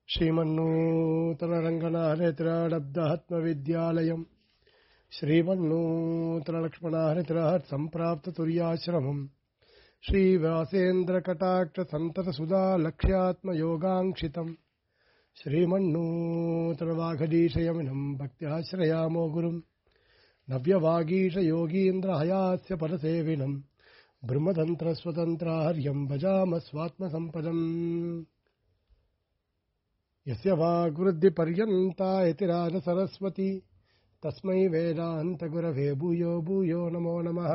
श्रीमन्नूतनरङ्गनाहरित्राडब्दहत्मविद्यालयम् श्रीमन्नूतनलक्ष्मणाहरित्रात् सम्प्राप्ततुर्याश्रमम् श्रीवासेन्द्रकटाक्षसन्ततसुधा लक्ष्यात्मयोगाङ्क्षितम् श्रीमन्नूतनवाघडीशयमिनम् भक्त्याश्रयामो गुरुम् नव्यवागीशयोगीन्द्रहयास्य परसेविनम् ब्रह्मतन्त्रस्वतन्त्राहर्यम् भजामस्वात्मसम्पदम् यस्य वाग्वृद्धिपर्यन्ता यतिराजसरस्वती तस्मै वेदान्तगुरवे भूयो भूयो नमो नमः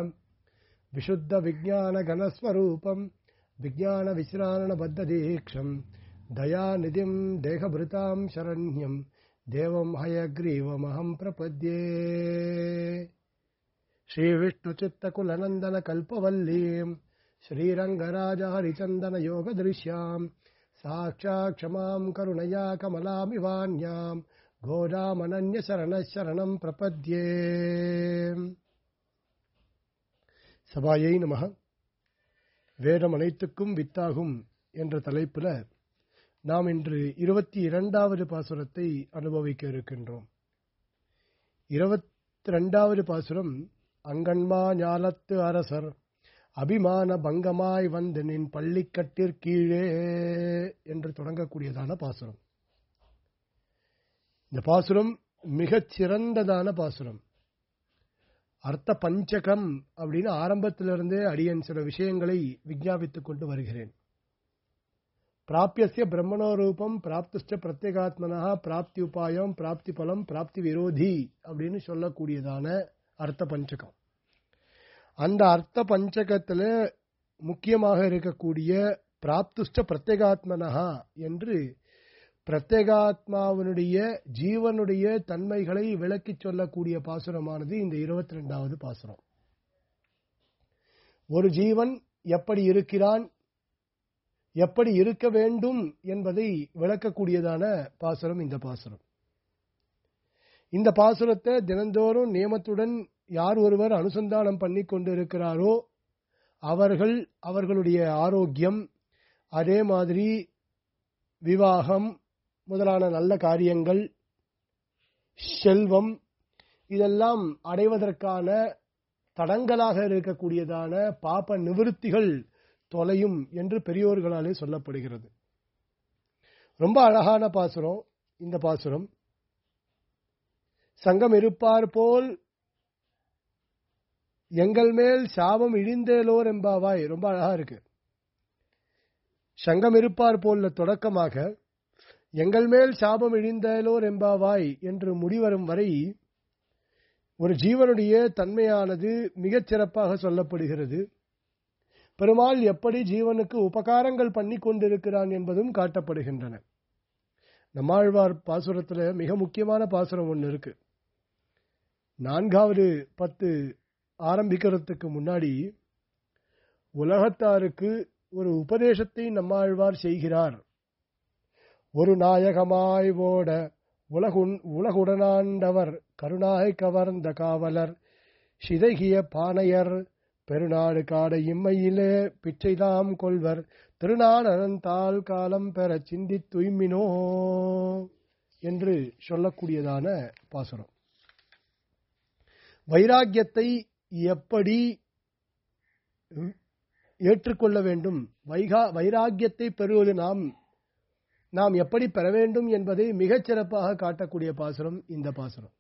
विशुद्धविज्ञानघनस्वरूपम् विज्ञानविश्राणबद्धदीक्षम् दयानिधिम् देहभृताम् शरण्यम् देवम् हयग्रीवमहम् प्रपद्ये श्रीविष्णुचित्तकुलनन्दनकल्पवल्लीम् श्रीरङ्गराजहरिचन्दनयोगदृश्याम् साक्षात् क्षमाम् करुणया कमलामिवान्याम् गोदामनन्यशरणः शरणम् प्रपद्ये சபாயை நமக வேதம் அனைத்துக்கும் வித்தாகும் என்ற தலைப்புல நாம் இன்று இருபத்தி இரண்டாவது பாசுரத்தை அனுபவிக்க இருக்கின்றோம் இருபத்தி இரண்டாவது பாசுரம் அங்கன்மா ஞாலத்து அரசர் அபிமான பங்கமாய் வந்து நின் பள்ளிக்கட்டிற்கீழே என்று தொடங்கக்கூடியதான பாசுரம் இந்த பாசுரம் மிகச் சிறந்ததான பாசுரம் அர்த்த பஞ்சகம் அப்படின்னு ஆரம்பத்திலிருந்தே அடியன் சில விஷயங்களை விஜாபித்துக் கொண்டு வருகிறேன் பிராபியசிய பிரம்மணோ ரூபம் பிராப்திஷ்ட பிரத்யேகாத்மனா பிராப்தி உபாயம் பிராப்தி பலம் பிராப்தி விரோதி அப்படின்னு சொல்லக்கூடியதான அர்த்த பஞ்சகம் அந்த அர்த்த பஞ்சகத்துல முக்கியமாக இருக்கக்கூடிய பிராப்துஷ்ட பிரத்யேகாத்மனஹா என்று பிரத்யேகாத்மாவினுடைய ஜீவனுடைய தன்மைகளை விளக்கிச் சொல்லக்கூடிய பாசுரமானது இந்த இருபத்தி ரெண்டாவது பாசுரம் ஒரு ஜீவன் எப்படி இருக்கிறான் எப்படி இருக்க வேண்டும் என்பதை விளக்கக்கூடியதான பாசுரம் இந்த பாசுரம் இந்த பாசுரத்தை தினந்தோறும் நியமத்துடன் யார் ஒருவர் அனுசந்தானம் பண்ணி கொண்டு இருக்கிறாரோ அவர்கள் அவர்களுடைய ஆரோக்கியம் அதே மாதிரி விவாகம் முதலான நல்ல காரியங்கள் செல்வம் இதெல்லாம் அடைவதற்கான தடங்களாக இருக்கக்கூடியதான பாப்ப நிவிருத்திகள் தொலையும் என்று பெரியோர்களாலே சொல்லப்படுகிறது ரொம்ப அழகான பாசுரம் இந்த பாசுரம் சங்கம் இருப்பார் போல் எங்கள் மேல் சாபம் இழிந்தேலோர் என்பாவாய் ரொம்ப அழகா இருக்கு சங்கம் இருப்பார் போல தொடக்கமாக எங்கள் மேல் சாபம் இழிந்தேலோர் என்பாவாய் என்று முடிவரும் வரை ஒரு ஜீவனுடைய தன்மையானது மிகச் சிறப்பாக சொல்லப்படுகிறது பெருமாள் எப்படி ஜீவனுக்கு உபகாரங்கள் பண்ணி கொண்டிருக்கிறான் என்பதும் காட்டப்படுகின்றன நம்மாழ்வார் பாசுரத்துல மிக முக்கியமான பாசுரம் ஒன்று இருக்கு நான்காவது பத்து ஆரம்பிக்கிறதுக்கு முன்னாடி உலகத்தாருக்கு ஒரு உபதேசத்தை நம்மாழ்வார் செய்கிறார் ஒரு நாயகமாய் ஓட உலகுன் உலகுடனாண்டவர் கருணாய் கவர்ந்த காவலர் சிதைகிய பானையர் பெருநாடு காட இம்மையிலே பிச்சைதாம் கொள்வர் திருநாளந்தால் காலம் பெற சிந்தி துய்மினோ என்று சொல்லக்கூடியதான பாசுரம் வைராக்கியத்தை எப்படி ஏற்றுக்கொள்ள வேண்டும் வைகா வைராக்கியத்தை பெறுவது நாம் நாம் எப்படி பெற வேண்டும் என்பதை மிகச் சிறப்பாக காட்டக்கூடிய பாசுரம் இந்த பாசுரம்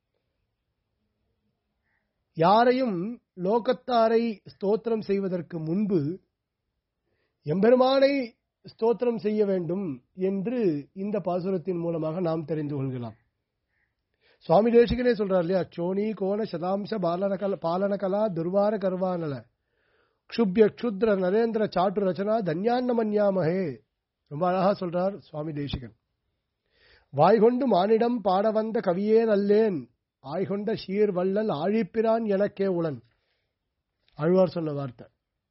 யாரையும் லோகத்தாரை ஸ்தோத்திரம் செய்வதற்கு முன்பு எம்பெருமானை ஸ்தோத்திரம் செய்ய வேண்டும் என்று இந்த பாசுரத்தின் மூலமாக நாம் தெரிந்து கொள்கலாம் சுவாமி தேசிகனே சொல்றார் இல்லையா சோனி கோண சதாம்ச பாலனகல பாலனகலா துர்வார கர்வானல க்ஷுப்ய க்ஷுத்ர நரேந்திர சாட்டு ரச்சனா தன்யான்ன மன்யாமகே ரொம்ப அழகா சொல்றார் சுவாமி தேசிகன் வாய்கொண்டு மானிடம் பாட வந்த கவியே நல்லேன் ஆய்கொண்ட ஷீர் வள்ளல் ஆழிப்பிரான் எனக்கே உளன் அழ்வார் சொன்ன வார்த்தை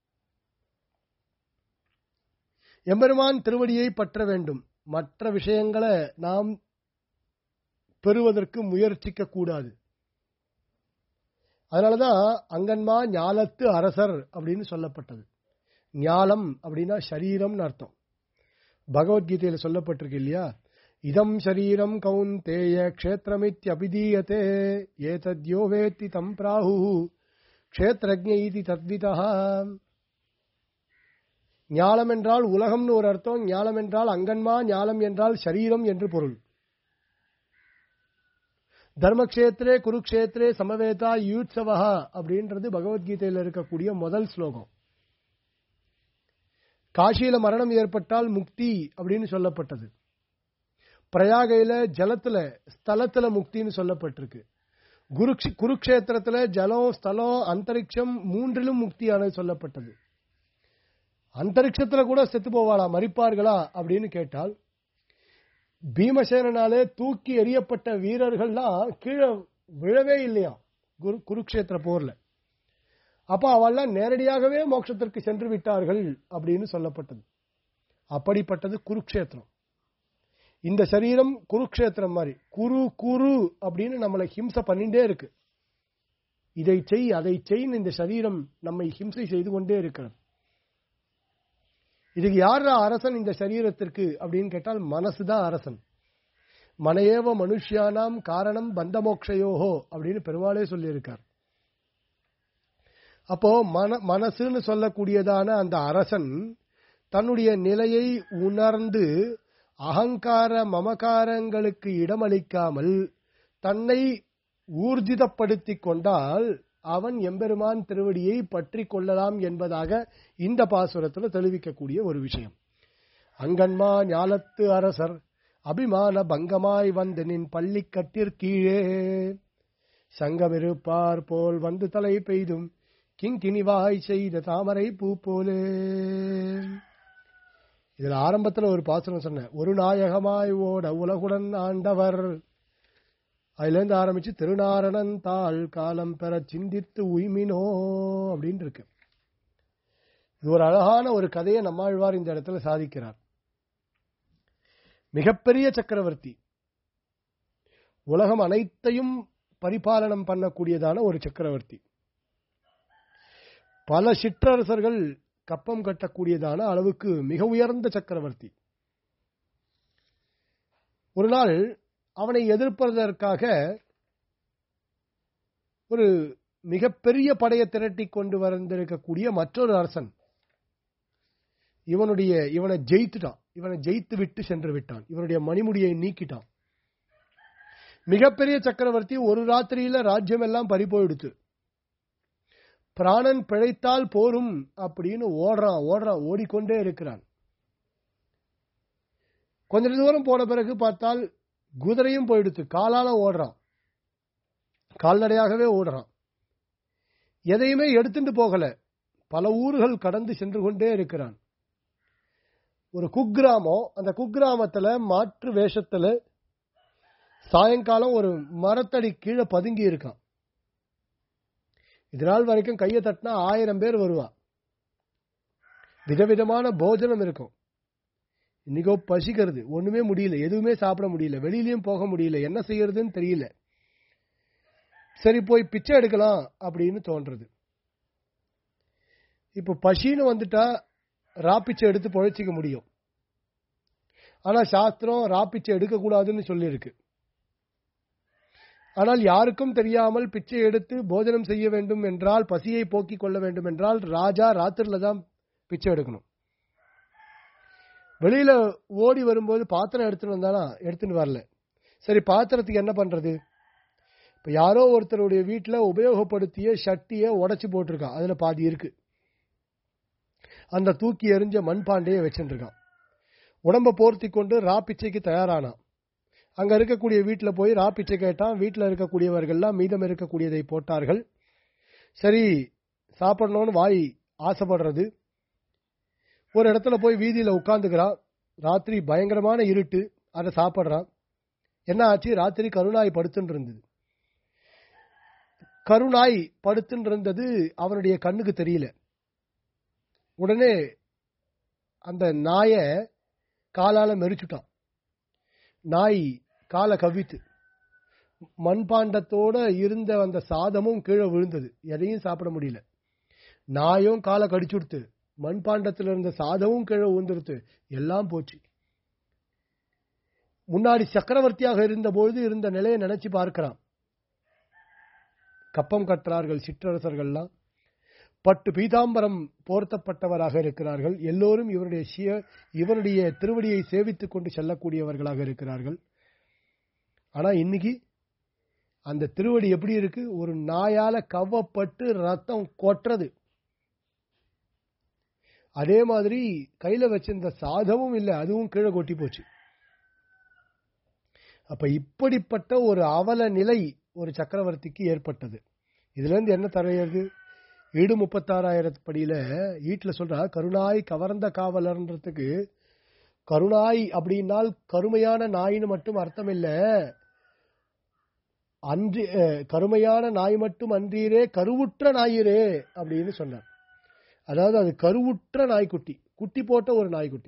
எம்பெருமான் திருவடியை பற்ற வேண்டும் மற்ற விஷயங்களை நாம் பெறுவதற்கு முயற்சிக்க கூடாது அதனாலதான் அங்கன்மா ஞாலத்து அரசர் அப்படின்னு சொல்லப்பட்டது ஞாலம் அப்படின்னா சரீரம்னு அர்த்தம் பகவத்கீதையில சொல்லப்பட்டிருக்கு இல்லையா இதம் சரீரம் கௌந்தேய க்ஷேத்திரமித்யபிதீயதே ஏதத்யோ வேத்தி தம் பிராஹு க்ஷேத்ரஜ்ஞ இதி தத்விதா ஞாலம் என்றால் உலகம்னு ஒரு அர்த்தம் ஞாலம் என்றால் அங்கன்மா ஞாலம் என்றால் சரீரம் என்று பொருள் தர்மக்ஷேத்திரே குருக்ஷேத்திரே சமவேதா யூத்சவா அப்படின்றது பகவத்கீதையில் இருக்கக்கூடிய முதல் ஸ்லோகம் காஷியில மரணம் ஏற்பட்டால் முக்தி அப்படின்னு சொல்லப்பட்டது பிரயாகையில ஜலத்துல ஸ்தலத்துல முக்தின்னு சொல்லப்பட்டிருக்கு குரு குருக்ஷேத்திரத்துல ஜலம் ஸ்தலம் அந்தரிக்ஷம் மூன்றிலும் முக்தியானது சொல்லப்பட்டது அந்தரிக்ஷத்துல கூட செத்து போவாளா மறிப்பார்களா அப்படின்னு கேட்டால் பீமசேனாலே தூக்கி எறியப்பட்ட வீரர்கள்லாம் கீழே விழவே இல்லையா குரு குருக்ஷேத்திர போர்ல அப்ப அவெல்லாம் நேரடியாகவே மோட்சத்திற்கு சென்று விட்டார்கள் அப்படின்னு சொல்லப்பட்டது அப்படிப்பட்டது குருக்ஷேத்திரம் இந்த சரீரம் குருக்ஷேத்திரம் மாதிரி குரு குரு அப்படின்னு நம்மளை ஹிம்சை பண்ணிட்டே இருக்கு இதை செய் அதை செய்ன்னு இந்த சரீரம் நம்மை ஹிம்சை செய்து கொண்டே இருக்கிறது இதுக்கு யார் அரசன் இந்த சரீரத்திற்கு அப்படின்னு கேட்டால் மனசுதான் அரசன் மனையேவ மனுஷியானாம் காரணம் பந்தமோக்ஷயோஹோ அப்படின்னு பெருமாளே சொல்லியிருக்கார் அப்போ மன மனசுன்னு சொல்லக்கூடியதான அந்த அரசன் தன்னுடைய நிலையை உணர்ந்து அகங்கார மமகாரங்களுக்கு இடமளிக்காமல் தன்னை ஊர்ஜிதப்படுத்திக் கொண்டால் அவன் எம்பெருமான் திருவடியை பற்றி கொள்ளலாம் என்பதாக இந்த பாசுரத்தில் தெளிவிக்கக்கூடிய ஒரு விஷயம் அங்கன்மா ஞாலத்து அரசர் அபிமான பங்கமாய் வந்து நின் பள்ளிக்கட்டிற்கீழே சங்கமிருப்பார் போல் வந்து தலை பெய்தும் கிங்கினிவாய் செய்த தாமரை பூ போலே இதுல ஆரம்பத்துல ஒரு பாசுரம் சொன்னேன் ஒரு நாயகமாய் ஓட உலகுடன் ஆண்டவர் அதுல இருந்து ஆரம்பிச்சு திருநாரணன் தாள் காலம் பெற சிந்தித்து உய்மினோ அப்படின்னு இருக்கு இது ஒரு அழகான ஒரு கதையை நம்மாழ்வார் இந்த இடத்துல சாதிக்கிறார் மிகப்பெரிய சக்கரவர்த்தி உலகம் அனைத்தையும் பரிபாலனம் பண்ணக்கூடியதான ஒரு சக்கரவர்த்தி பல சிற்றரசர்கள் கப்பம் கட்டக்கூடியதான அளவுக்கு மிக உயர்ந்த சக்கரவர்த்தி ஒரு நாள் அவனை எதிர்ப்பதற்காக ஒரு மிகப்பெரிய படையை திரட்டி கொண்டு வந்திருக்கக்கூடிய மற்றொரு அரசன் இவனுடைய இவனை ஜெயித்துட்டான் இவனை ஜெயித்து விட்டு சென்று விட்டான் இவனுடைய மணிமுடியை நீக்கிட்டான் மிகப்பெரிய சக்கரவர்த்தி ஒரு ராத்திரியில ராஜ்யம் எல்லாம் பறி போயிடுத்து பிராணன் பிழைத்தால் போரும் அப்படின்னு ஓடுறான் ஓடுறான் ஓடிக்கொண்டே இருக்கிறான் கொஞ்ச தூரம் போன பிறகு பார்த்தால் குதிரையும் போயிடுத்து காலால ஓடுறான் கால்நடையாகவே ஓடுறான் எதையுமே எடுத்துட்டு போகல பல ஊர்கள் கடந்து சென்று கொண்டே இருக்கிறான் ஒரு குக்கிராமம் அந்த குக்கிராமத்துல மாற்று வேஷத்துல சாயங்காலம் ஒரு மரத்தடி கீழே பதுங்கி இருக்கான் இதனால் வரைக்கும் கையை தட்டினா ஆயிரம் பேர் வருவா விதவிதமான போஜனம் இருக்கும் இன்னைக்கோ பசிக்கிறது ஒண்ணுமே முடியல எதுவுமே சாப்பிட முடியல வெளியிலயும் போக முடியல என்ன செய்யறதுன்னு தெரியல சரி போய் பிச்சை எடுக்கலாம் அப்படின்னு தோன்றது இப்ப பசின்னு வந்துட்டா ராப்பிச்சை எடுத்து பொழைச்சிக்க முடியும் ஆனா சாஸ்திரம் ராப்பிச்சை எடுக்க கூடாதுன்னு சொல்லியிருக்கு ஆனால் யாருக்கும் தெரியாமல் பிச்சை எடுத்து போஜனம் செய்ய வேண்டும் என்றால் பசியை போக்கிக் கொள்ள வேண்டும் என்றால் ராஜா ராத்திரில தான் பிச்சை எடுக்கணும் வெளியில ஓடி வரும்போது பாத்திரம் எடுத்துட்டு வந்தானா எடுத்துட்டு வரல சரி பாத்திரத்துக்கு என்ன பண்றது இப்ப யாரோ ஒருத்தருடைய வீட்டுல உபயோகப்படுத்திய சட்டிய உடைச்சு போட்டிருக்கான் அதுல பாதி இருக்கு அந்த தூக்கி எறிஞ்ச மண்பாண்டையை வச்சுட்டு இருக்கான் உடம்ப போர்த்தி கொண்டு ரா பிச்சைக்கு தயாரானான் அங்க இருக்கக்கூடிய வீட்டுல போய் ரா பிச்சை கேட்டான் வீட்டுல இருக்கக்கூடியவர்கள்லாம் மீதம் இருக்கக்கூடியதை போட்டார்கள் சரி சாப்பிடணும்னு வாய் ஆசைப்படுறது ஒரு இடத்துல போய் வீதியில உட்கார்ந்துக்கிறான் ராத்திரி பயங்கரமான இருட்டு அதை சாப்பிடுறான் என்ன ஆச்சு ராத்திரி கருணாய் படுத்துன்னு இருந்தது கருணாய் படுத்துன்னு இருந்தது அவனுடைய கண்ணுக்கு தெரியல உடனே அந்த நாய காலால மெரிச்சுட்டான் நாய் காலை கவித்து மண்பாண்டத்தோட இருந்த அந்த சாதமும் கீழே விழுந்தது எதையும் சாப்பிட முடியல நாயும் காலை கடிச்சுடுத்து மண்பாண்டத்தில் இருந்த சாதமும் கீழே விழுந்துருத்து எல்லாம் போச்சு முன்னாடி சக்கரவர்த்தியாக இருந்தபொழுது இருந்த நிலையை நினைச்சு பார்க்கிறான் கப்பம் கட்டுறார்கள் சிற்றரசர்கள்லாம் பட்டு பீதாம்பரம் போர்த்தப்பட்டவராக இருக்கிறார்கள் எல்லோரும் இவருடைய சிய இவருடைய திருவடியை சேவித்துக் கொண்டு செல்லக்கூடியவர்களாக இருக்கிறார்கள் ஆனா இன்னைக்கு அந்த திருவடி எப்படி இருக்கு ஒரு நாயால கவ்வப்பட்டு ரத்தம் கொட்டுறது அதே மாதிரி கையில வச்சிருந்த சாதமும் இல்லை அதுவும் கீழே கொட்டி போச்சு அப்ப இப்படிப்பட்ட ஒரு அவல நிலை ஒரு சக்கரவர்த்திக்கு ஏற்பட்டது இதுல இருந்து என்ன தரையிறது ஈடு முப்பத்தாறாயிரத்து படியில வீட்டுல சொல்றா கருணாய் கவர்ந்த காவலர்ன்றதுக்கு கருணாய் அப்படின்னால் கருமையான நாயின்னு மட்டும் அர்த்தம் இல்ல அன்றி அஹ், கருமையான நாய் மட்டும் அன்றீரே கருவுற்ற நாயிரே அப்படின்னு சொன்னார் அதாவது அது கருவுற்ற நாய்க்குட்டி குட்டி போட்ட ஒரு நாய்க்குட்டி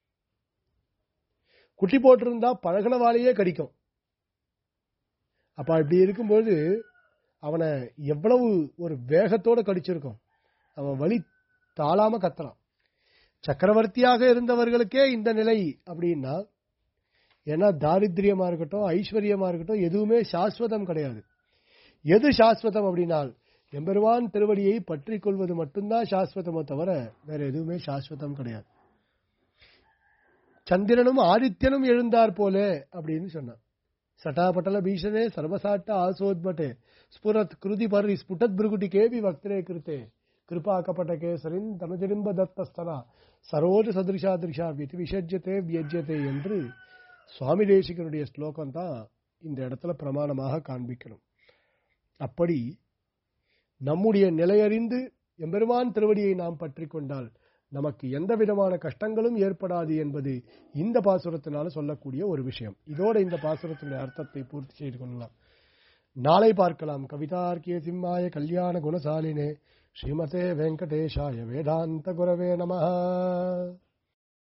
குட்டி போட்டிருந்தா பழகினவாலேயே கடிக்கும் அப்ப அப்படி இருக்கும்போது அவனை எவ்வளவு ஒரு வேகத்தோட கடிச்சிருக்கும் அவன் வலி தாளாம கத்துறான் சக்கரவர்த்தியாக இருந்தவர்களுக்கே இந்த நிலை அப்படின்னா ஏன்னா தாரித்ரியமா இருக்கட்டும் ஐஸ்வர்யமா இருக்கட்டும் எதுவுமே சாஸ்வதம் கிடையாது எது சாஸ்வதம் அப்படின்னால் எம்பெருமான் திருவடியை பற்றி கொள்வது மட்டும்தான் சாஸ்வதமோ தவிர வேற எதுவுமே சாஸ்வதம் கிடையாது சந்திரனும் ஆதித்யனும் எழுந்தார் போல அப்படின்னு சொன்னான் சட்டாபட்டல பீஷனே சர்வசாட்ட ஆசோத்பட்டே ஸ்புரத் கிருதி பர்ரி ஸ்புட்டத் பிருகுட்டி கேவி வக்திரே கிருத்தே கிருபாக்கப்பட்ட கேசரின் தனுஜடிம்ப தத்தஸ்தனா சரோஜ சதிருஷா திருஷா விதி விசஜ்யத்தே வியஜ்யத்தே என்று சுவாமி தேசிகனுடைய ஸ்லோகம் தான் இந்த இடத்துல பிரமாணமாக காண்பிக்கணும் அப்படி நம்முடைய நிலையறிந்து எம்பெருமான் திருவடியை நாம் பற்றி கொண்டால் நமக்கு எந்த விதமான கஷ்டங்களும் ஏற்படாது என்பது இந்த பாசுரத்தினால சொல்லக்கூடிய ஒரு விஷயம் இதோட இந்த பாசுரத்தினுடைய அர்த்தத்தை பூர்த்தி செய்து கொள்ளலாம் நாளை பார்க்கலாம் கவிதார்க்கிய சிம்மாய கல்யாண குணசாலினே ஸ்ரீமதே வெங்கடேஷாய வேதாந்த குரவே நமஹ